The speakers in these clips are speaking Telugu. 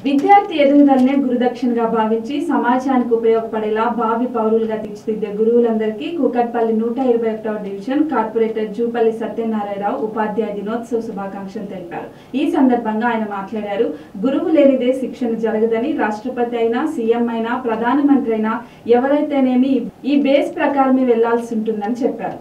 విద్యార్థి ఎదుగుదలనే గురుదక్షిణగా భావించి సమాజానికి ఉపయోగపడేలా భావి పౌరులుగా తీర్చిదిద్దే గురువులందరికీ కూకట్పల్లి నూట ఇరవై ఒకటవ డివిజన్ కార్పొరేటర్ జూపల్లి సత్యనారాయణరావు ఉపాధ్యాయ దినోత్సవ శుభాకాంక్షలు తెలిపారు ఈ సందర్భంగా ఆయన మాట్లాడారు గురువు లేనిదే శిక్షణ జరగదని రాష్ట్రపతి అయినా సీఎం అయినా ప్రధానమంత్రి అయినా ఎవరైతేనేమి ఈ బేస్ ప్రకారమే వెళ్లాల్సి ఉంటుందని చెప్పారు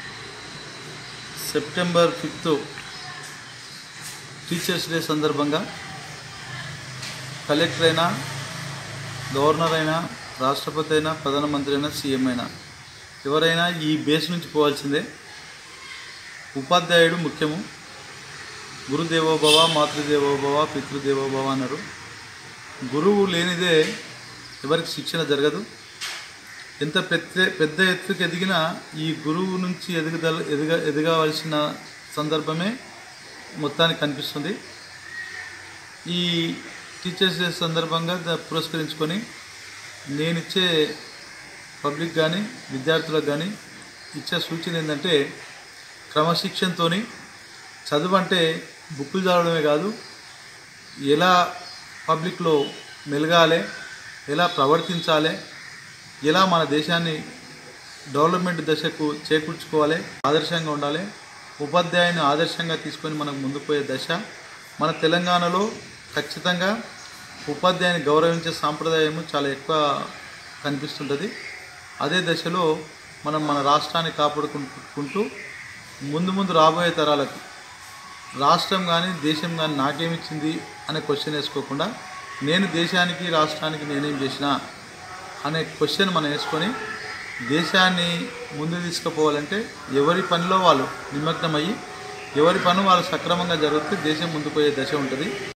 సెప్టెంబర్ ఫిఫ్త్ టీచర్స్ డే సందర్భంగా కలెక్టర్ అయినా గవర్నర్ అయినా రాష్ట్రపతి అయినా ప్రధానమంత్రి అయినా సీఎం అయినా ఎవరైనా ఈ బేస్ నుంచి పోవాల్సిందే ఉపాధ్యాయుడు ముఖ్యము గురుదేవోభవ మాతృదేవోభవ పితృదేవోభవ అన్నారు గురువు లేనిదే ఎవరికి శిక్షణ జరగదు ఎంత పెద్ద పెద్ద ఎత్తుకు ఎదిగినా ఈ గురువు నుంచి ఎదుగుదల ఎదగ ఎదగవలసిన సందర్భమే మొత్తానికి కనిపిస్తుంది ఈ టీచర్స్ డే సందర్భంగా ద- పురస్కరించుకొని నేనిచ్చే పబ్లిక్ కానీ విద్యార్థులకు కానీ ఇచ్చే సూచన ఏంటంటే క్రమశిక్షణతో చదువు అంటే బుక్కులు చదవడమే కాదు ఎలా పబ్లిక్లో మెలగాలి ఎలా ప్రవర్తించాలి ఎలా మన దేశాన్ని డెవలప్మెంట్ దశకు చేకూర్చుకోవాలి ఆదర్శంగా ఉండాలి ఉపాధ్యాయుని ఆదర్శంగా తీసుకొని మనకు ముందుకు పోయే దశ మన తెలంగాణలో ఖచ్చితంగా ఉపాధ్యాయుని గౌరవించే సాంప్రదాయము చాలా ఎక్కువ కనిపిస్తుంటుంది అదే దశలో మనం మన రాష్ట్రాన్ని కాపాడుకుంటూ ముందు ముందు రాబోయే తరాలకు రాష్ట్రం కానీ దేశం కానీ నాకేమిచ్చింది అనే క్వశ్చన్ వేసుకోకుండా నేను దేశానికి రాష్ట్రానికి నేనేం చేసినా అనే క్వశ్చన్ మనం వేసుకొని దేశాన్ని ముందు తీసుకుపోవాలంటే ఎవరి పనిలో వాళ్ళు నిమగ్నమయ్యి ఎవరి పని వాళ్ళు సక్రమంగా జరిగితే దేశం ముందుకు పోయే దశ ఉంటుంది